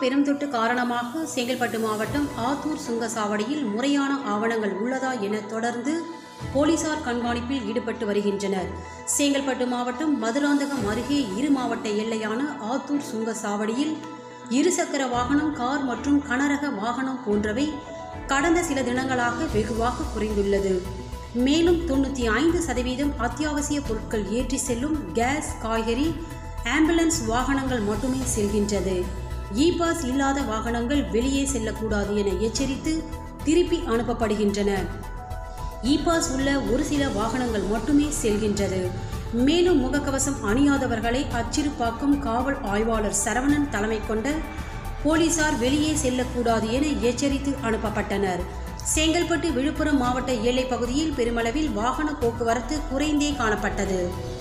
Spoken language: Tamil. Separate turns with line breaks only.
பெருந்தொட்டு காரணமாக செங்கல்பட்டு மாவட்டம் ஆத்தூர் சுங்கசாவடியில் முறையான ஆவணங்கள் உள்ளதா என தொடர்ந்து போலீசார் கண்காணிப்பில் ஈடுபட்டு வருகின்றனர் செங்கல்பட்டு மாவட்டம் மதுராந்தகம் அருகே இரு மாவட்ட எல்லையான ஆத்தூர் சுங்கசாவடியில் இருசக்கர வாகனம் கார் மற்றும் கனரக வாகனம் போன்றவை கடந்த சில தினங்களாக வெகுவாக குறைந்துள்ளது மேலும் தொண்ணூற்றி ஐந்து சதவீதம் அத்தியாவசிய பொருட்கள் ஏற்றி செல்லும் கேஸ் காய்கறி ஆம்புலன்ஸ் வாகனங்கள் மட்டுமே செல்கின்றது இ பாஸ் இல்லாத வாகனங்கள் வெளியே செல்லக்கூடாது என எச்சரித்து திருப்பி அனுப்பப்படுகின்றன இ பாஸ் உள்ள ஒரு சில வாகனங்கள் மட்டுமே செல்கின்றது மேலும் முகக்கவசம் அணியாதவர்களை அச்சிறுப்பாக்கம் காவல் ஆய்வாளர் சரவணன் தலைமை கொண்ட போலீசார் வெளியே செல்லக்கூடாது என எச்சரித்து அனுப்பப்பட்டனர் செங்கல்பட்டு விழுப்புரம் மாவட்ட எல்லைப் பகுதியில் பெருமளவில் வாகன போக்குவரத்து குறைந்தே காணப்பட்டது